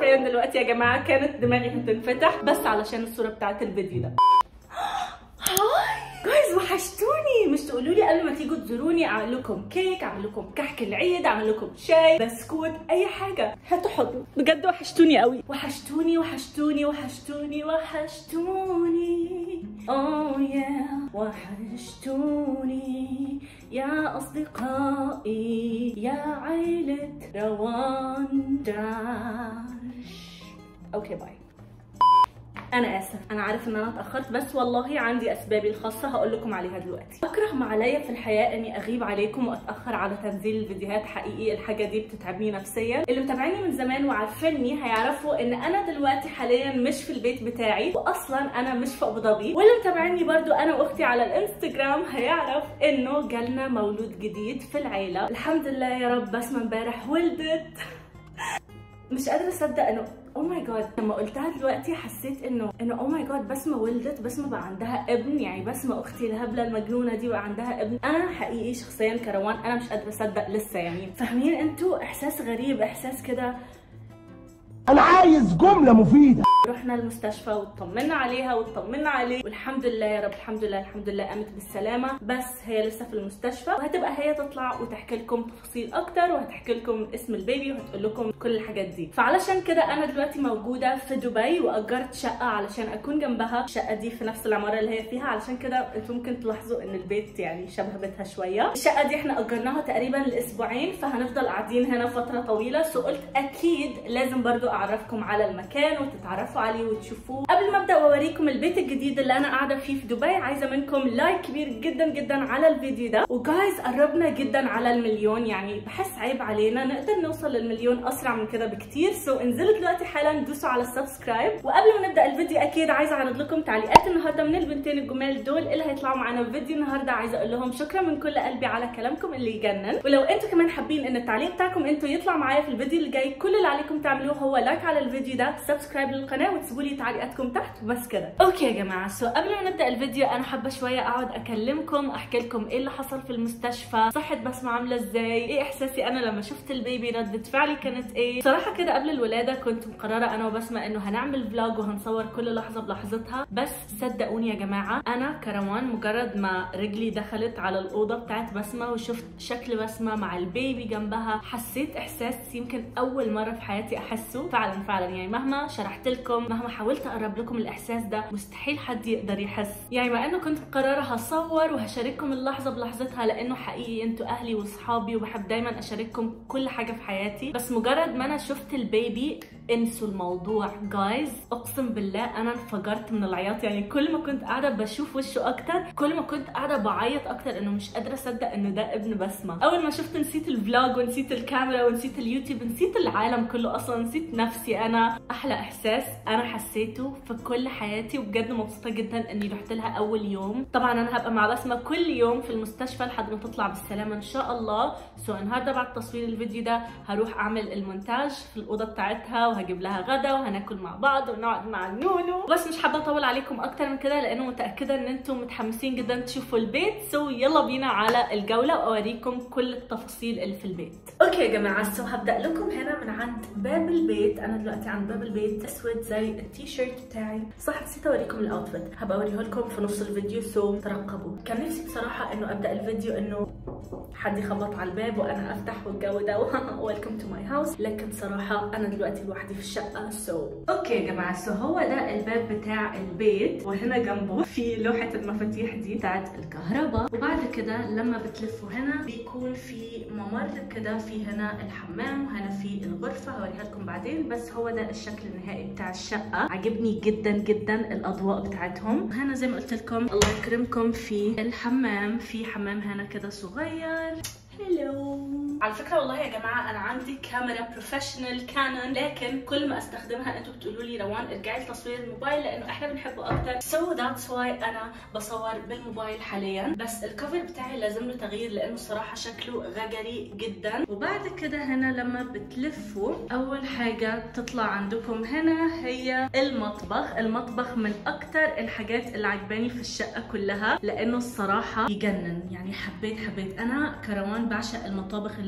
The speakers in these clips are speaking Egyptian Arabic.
حرفيا دلوقتي يا جماعه كانت دماغي هتنفتح بس علشان الصوره بتاعت الفيديو ده هاي جايز وحشتوني مش تقولوا لي قبل ما تيجوا تزوروني اعمل لكم كيك اعمل لكم كحك العيد اعمل لكم شاي بسكوت اي حاجه هاتوا حضنوا بجد وحشتوني قوي وحشتوني وحشتوني وحشتوني وحشتوني اوه يا وحشتوني يا اصدقائي يا عيله روان داش اوكي باي انا اسف انا عارف ان انا اتاخرت بس والله عندي اسبابي الخاصه هقول لكم عليها دلوقتي اكره ما عليا في الحياه اني اغيب عليكم واتاخر على تنزيل الفيديوهات حقيقي الحاجه دي بتتعبني نفسيا اللي متابعيني من زمان وعارفيني هيعرفوا ان انا دلوقتي حاليا مش في البيت بتاعي واصلا انا مش في ابو ظبي واللي متابعيني برضو انا واختي على الانستجرام هيعرف انه جالنا مولود جديد في العيله الحمد لله يا رب بسمه امبارح ولدت مش قادره اصدق انه او ماي جاد لما قلتها دلوقتي حسيت انه انه او ماي جاد بسمه ولدت بسمه بقى عندها ابن يعني بسمه اختي الهبله المجنونه دي بقى عندها ابن انا حقيقي شخصيا كروان انا مش قادره اصدق لسه يعني فاهمين انتوا احساس غريب احساس كده انا عايز جمله مفيده رحنا المستشفى واطمنا عليها واطمنا عليه والحمد لله يا رب الحمد لله الحمد لله قامت بالسلامه بس هي لسه في المستشفى وهتبقى هي تطلع وتحكي لكم تفاصيل اكتر وهتحكي لكم اسم البيبي وهتقول لكم كل الحاجات دي فعلشان كده انا دلوقتي موجوده في دبي واجرت شقه علشان اكون جنبها الشقه دي في نفس العماره اللي هي فيها علشان كده انتم ممكن تلاحظوا ان البيت يعني شبه بيتها شويه الشقه دي احنا اجرناها تقريبا لاسبوعين فهنفضل قاعدين هنا فتره طويله سو قلت اكيد لازم برضو اعرفكم على المكان وتتعرفوا عليه وتشوفوه قبل ما ابدا واوريكم البيت الجديد اللي انا قاعده فيه في دبي عايزه منكم لايك كبير جدا جدا على الفيديو ده وجايز قربنا جدا على المليون يعني بحس عيب علينا نقدر نوصل للمليون اسرع من كده بكتير سو انزلوا دلوقتي حالا دوسوا على السبسكرايب وقبل ما نبدا الفيديو اكيد عايزه اعرض لكم تعليقات النهارده من البنتين الجمال دول اللي هيطلعوا معانا في فيديو النهارده عايزه اقول لهم شكرا من كل قلبي على كلامكم اللي يجنن ولو انتوا كمان حابين ان التعليق بتاعكم انتوا يطلع معايا في الفيديو اللي جاي كل اللي عليكم تعملوه هو لايك على الفيديو ده سبسكرايب للقناه وتسيبوا لي تعليقاتكم تحت وبس كده اوكي يا جماعه سو قبل ما نبدا الفيديو انا حابه شويه اقعد اكلمكم احكي لكم ايه اللي حصل في المستشفى صحه بسمه عامله ازاي ايه احساسي انا لما شفت البيبي ردة فعلي كانت ايه صراحه كده قبل الولاده كنت مقرره انا وبسمه انه هنعمل فلوج وهنصور كل لحظه بلحظتها بس صدقوني يا جماعه انا كروان مجرد ما رجلي دخلت على الاوضه بتاعت بسمه وشفت شكل بسمه مع البيبي جنبها حسيت احساس يمكن اول مره في حياتي احسه فعلا فعلا يعني مهما شرحت لكم مهما حاولت اقرب لكم الاحساس ده مستحيل حد يقدر يحس يعني مع انه كنت مقرره هصور وهشارككم اللحظه بلحظتها لانه حقيقي انتوا اهلي واصحابي وبحب دايما اشارككم كل حاجه في حياتي بس مجرد ما انا شفت البيبي انسوا الموضوع جايز اقسم بالله انا انفجرت من العياط يعني كل ما كنت قاعده بشوف وشه اكتر كل ما كنت قاعده بعيط اكتر انه مش قادره اصدق انه ده ابن بسمه اول ما شفت نسيت الفلوج ونسيت الكاميرا ونسيت اليوتيوب نسيت العالم كله اصلا نسيت نفسي انا احلى احساس انا حسيته في كل حياتي وبجد مبسوطه جدا اني رحت لها اول يوم طبعا انا هبقى مع بسمه كل يوم في المستشفى لحد ما تطلع بالسلامه ان شاء الله سو النهارده بعد تصوير الفيديو ده هروح اعمل المونتاج في الاوضه بتاعتها وهجيب لها غدا وهناكل مع بعض ونقعد مع النونو بس مش حابه اطول عليكم اكتر من كده لانه متاكده ان انتم متحمسين جدا تشوفوا البيت سو يلا بينا على الجوله واوريكم كل التفاصيل اللي في البيت اوكي يا جماعه سو هبدا لكم هنا من عند باب البيت انا دلوقتي عند باب البيت اسود زي التيشيرت بتاعي صح نسيت اوريكم الاوتفيت هبقى اوريه لكم في نص الفيديو سو ترقبوا كان نفسي بصراحه انه ابدا الفيديو انه حد يخبط على الباب وانا افتح والجو ده ويلكم تو ماي هاوس لكن صراحه انا دلوقتي لوحدي في الشقه سو اوكي يا جماعه سو هو ده الباب بتاع البيت وهنا جنبه في لوحه المفاتيح دي بتاعت الكهرباء وبعد كده لما بتلفوا هنا بيكون في ممر كده في هنا الحمام وهنا في الغرفه هوريها لكم بعدين بس هو ده الشكل النهائي بتاع الشقه عجبني جدا جدا الاضواء بتاعتهم هنا زي ما قلت لكم الله يكرمكم في الحمام في حمام هنا كده صغير هلو على فكره والله يا جماعه انا عندي كاميرا بروفيشنال كانون لكن كل ما استخدمها انتوا بتقولوا لي روان ارجعي لتصوير الموبايل لانه احنا بنحبه اكتر سو ذاتس واي انا بصور بالموبايل حاليا بس الكفر بتاعي لازم له تغيير لانه الصراحه شكله غجري جدا وبعد كده هنا لما بتلفوا اول حاجه تطلع عندكم هنا هي المطبخ المطبخ من اكتر الحاجات اللي عجباني في الشقه كلها لانه الصراحه يجنن يعني حبيت حبيت انا كروان بعشق المطابخ اللي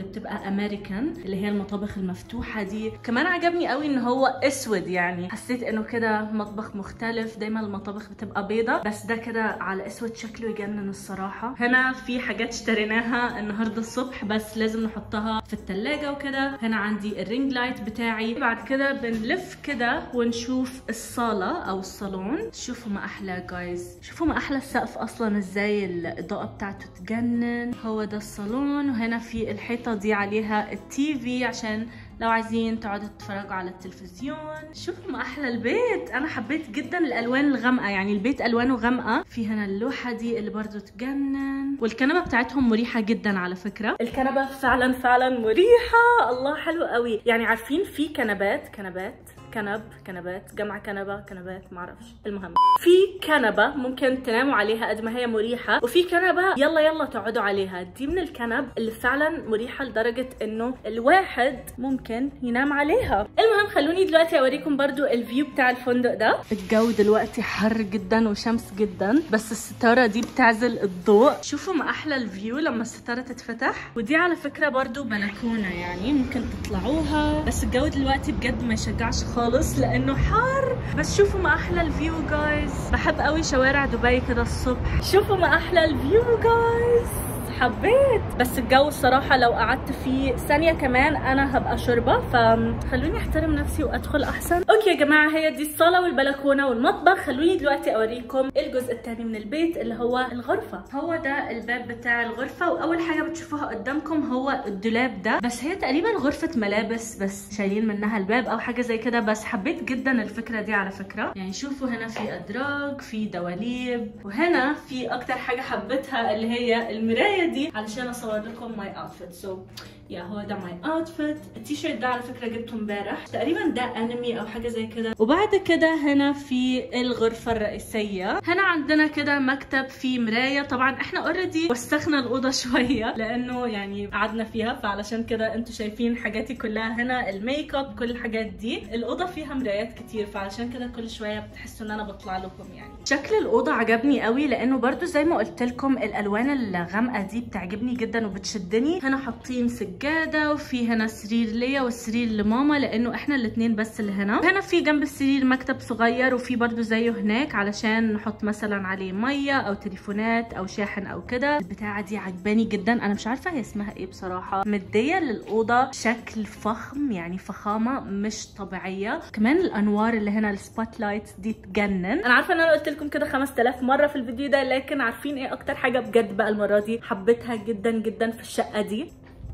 بتبقى امريكان اللي هي المطابخ المفتوحه دي كمان عجبني قوي ان هو اسود يعني حسيت انه كده مطبخ مختلف دايما المطابخ بتبقى بيضة بس ده كده على اسود شكله يجنن الصراحه هنا في حاجات اشتريناها النهارده الصبح بس لازم نحطها في التلاجة وكده هنا عندي الرينج لايت بتاعي بعد كده بنلف كده ونشوف الصالة او الصالون شوفوا ما احلى جايز شوفوا ما احلى السقف اصلا ازاي الاضاءة بتاعته تجنن هو ده الصالون وهنا في الحيطة دي عليها التي في عشان لو عايزين تقعدوا تتفرجوا على التلفزيون شوفوا ما احلى البيت انا حبيت جدا الالوان الغامقه يعني البيت الوانه غامقه في هنا اللوحه دي اللي برضو تجنن والكنبه بتاعتهم مريحه جدا على فكره الكنبه فعلا فعلا مريحه الله حلو قوي يعني عارفين في كنبات كنبات كنب كنبات جمع كنبه كنبات معرفش المهم في كنبه ممكن تناموا عليها قد ما هي مريحه وفي كنبه يلا يلا تقعدوا عليها دي من الكنب اللي فعلا مريحه لدرجه انه الواحد ممكن ينام عليها المهم خلوني دلوقتي اوريكم برضو الفيو بتاع الفندق ده الجو دلوقتي حر جدا وشمس جدا بس الستاره دي بتعزل الضوء شوفوا ما احلى الفيو لما الستاره تتفتح ودي على فكره برضو بلكونه يعني ممكن تطلعوها بس الجو دلوقتي بجد ما يشجعش خالص لانه حار بس شوفوا ما احلى الفيو جايز بحب قوي شوارع دبي كده الصبح شوفوا ما احلى الفيو جايز حبيت بس الجو الصراحه لو قعدت فيه ثانيه كمان انا هبقى شوربه فخلوني احترم نفسي وادخل احسن اوكي يا جماعه هي دي الصاله والبلكونه والمطبخ خلوني دلوقتي اوريكم الجزء الثاني من البيت اللي هو الغرفه هو ده الباب بتاع الغرفه واول حاجه بتشوفوها قدامكم هو الدولاب ده بس هي تقريبا غرفه ملابس بس شايلين منها الباب او حاجه زي كده بس حبيت جدا الفكره دي على فكره يعني شوفوا هنا في ادراج في دواليب وهنا في اكتر حاجه حبيتها اللي هي المرايه دي علشان اصور لكم ماي اوتفيت سو يا هو ده ماي اوتفيت التيشيرت ده على فكره جبته امبارح تقريبا ده انمي او حاجه زي كده وبعد كده هنا في الغرفه الرئيسيه هنا عندنا كده مكتب فيه مرايه طبعا احنا اوريدي وسخنا الاوضه شويه لانه يعني قعدنا فيها فعلشان كده انتوا شايفين حاجاتي كلها هنا الميك اب كل الحاجات دي الاوضه فيها مرايات كتير فعلشان كده كل شويه بتحسوا ان انا بطلع لكم يعني شكل الاوضه عجبني قوي لانه برضو زي ما قلت لكم الالوان الغامقه دي بتعجبني جدا وبتشدني هنا حاطين سجاده وفي هنا سرير ليا والسرير لماما لانه احنا الاثنين بس اللي هنا هنا في جنب السرير مكتب صغير وفي برضو زيه هناك علشان نحط مثلا عليه ميه او تليفونات او شاحن او كده البتاعه دي عجباني جدا انا مش عارفه هي اسمها ايه بصراحه مديه للاوضه شكل فخم يعني فخامه مش طبيعيه كمان الانوار اللي هنا السبوت لايتس دي تجنن انا عارفه ان انا قلت لكم كده 5000 مره في الفيديو ده لكن عارفين ايه اكتر حاجه بجد بقى المره دي حبيتها جدا جدا في الشقه دي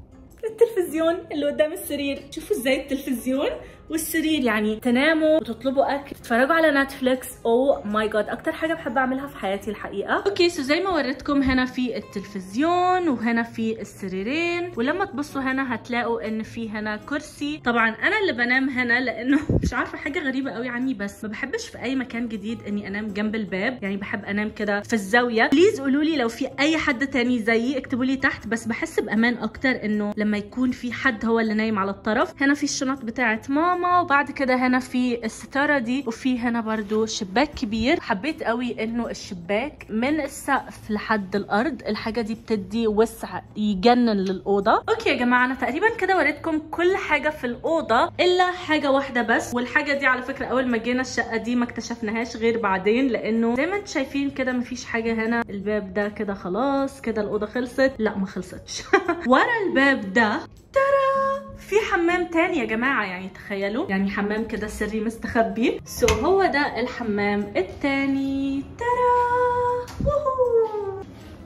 التلفزيون اللي قدام السرير شوفوا ازاي التلفزيون والسرير يعني تناموا وتطلبوا اكل تتفرجوا على نتفليكس او ماي جاد اكتر حاجه بحب اعملها في حياتي الحقيقه اوكي سو زي ما وريتكم هنا في التلفزيون وهنا في السريرين ولما تبصوا هنا هتلاقوا ان في هنا كرسي طبعا انا اللي بنام هنا لانه مش عارفه حاجه غريبه قوي عني بس ما بحبش في اي مكان جديد اني انام جنب الباب يعني بحب انام كده في الزاويه بليز قولوا لي لو في اي حد تاني زيي اكتبوا لي تحت بس بحس بامان اكتر انه لما يكون في حد هو اللي نايم على الطرف هنا في الشنط بتاعت ماما وبعد كده هنا في الستاره دي وفي هنا برضو شباك كبير حبيت قوي انه الشباك من السقف لحد الارض الحاجه دي بتدي وسع يجنن للاوضه اوكي يا جماعه انا تقريبا كده وريتكم كل حاجه في الاوضه الا حاجه واحده بس والحاجه دي على فكره اول ما جينا الشقه دي ما اكتشفناهاش غير بعدين لانه زي ما انتم شايفين كده مفيش حاجه هنا الباب ده كده خلاص كده الاوضه خلصت لا ما خلصتش ورا الباب ده ترى في حمام تاني يا جماعة يعني تخيلوا يعني حمام كده سري مستخبي سو so هو ده الحمام التاني ترى ووهو.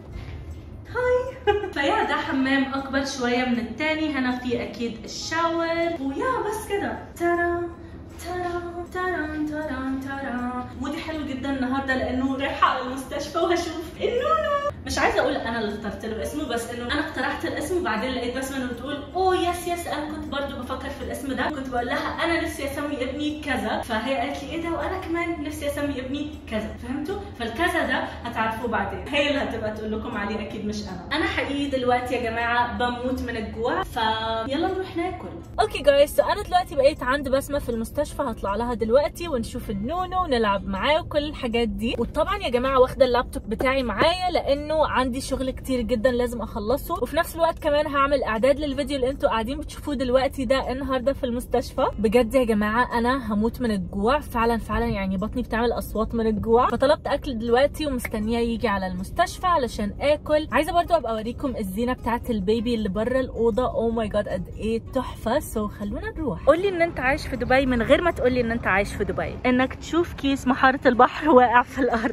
هاي فيا ده حمام اكبر شوية من التاني هنا في اكيد الشاور ويا بس كده ترى ترى ترى ترى ترى مودي حلو جدا النهارده لانه رايحه على المستشفى وهشوف النونو مش عايزه اقول انا اللي اخترت له اسمه بس انه انا اقترحت الاسم وبعدين لقيت بسمه انه بتقول اوه يس يس انا كنت برضو بفكر في الاسم ده كنت بقول لها انا نفسي اسمي ابني كذا فهي قالت لي ايه ده وانا كمان نفسي اسمي ابني كذا فهمتوا فالكذا ده هتعرفوه بعدين هي اللي هتبقى تقول لكم عليه اكيد مش انا انا حقيقي دلوقتي يا جماعه بموت من الجوع فيلا نروح ناكل اوكي جايز انا دلوقتي بقيت عند بسمه في المستشفى المستشفى هطلع لها دلوقتي ونشوف النونو ونلعب معاه وكل الحاجات دي وطبعا يا جماعه واخده اللابتوب بتاعي معايا لانه عندي شغل كتير جدا لازم اخلصه وفي نفس الوقت كمان هعمل اعداد للفيديو اللي انتوا قاعدين بتشوفوه دلوقتي ده النهارده في المستشفى بجد يا جماعه انا هموت من الجوع فعلا فعلا يعني بطني بتعمل اصوات من الجوع فطلبت اكل دلوقتي ومستنيه يجي على المستشفى علشان اكل عايزه برضو ابقى اوريكم الزينه بتاعت البيبي اللي بره الاوضه او ماي جاد قد ايه تحفه سو خلونا نروح قول لي ان انت عايش في دبي من غير ما تقول لي ان انت عايش في دبي انك تشوف كيس محاره البحر واقع في الارض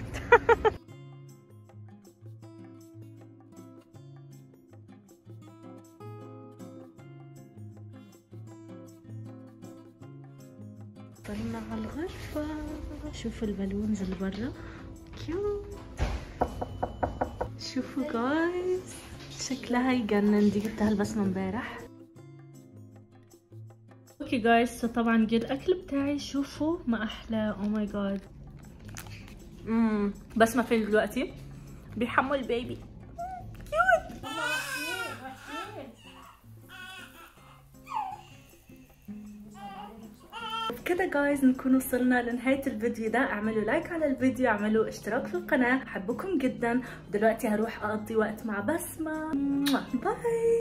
وصلنا على الغرفة شوفوا البالونز اللي برا كيوت شوفوا جايز شكلها يجنن دي جبتها البسمة امبارح اوكي جايز طبعا جه الاكل بتاعي شوفوا ما احلى او ماي جاد امم بسمة فين دلوقتي بيحموا البيبي كيوت كده جايز نكون وصلنا لنهاية الفيديو ده اعملوا لايك على الفيديو اعملوا اشتراك في القناة احبكم جدا دلوقتي هروح اقضي وقت مع بسمة باي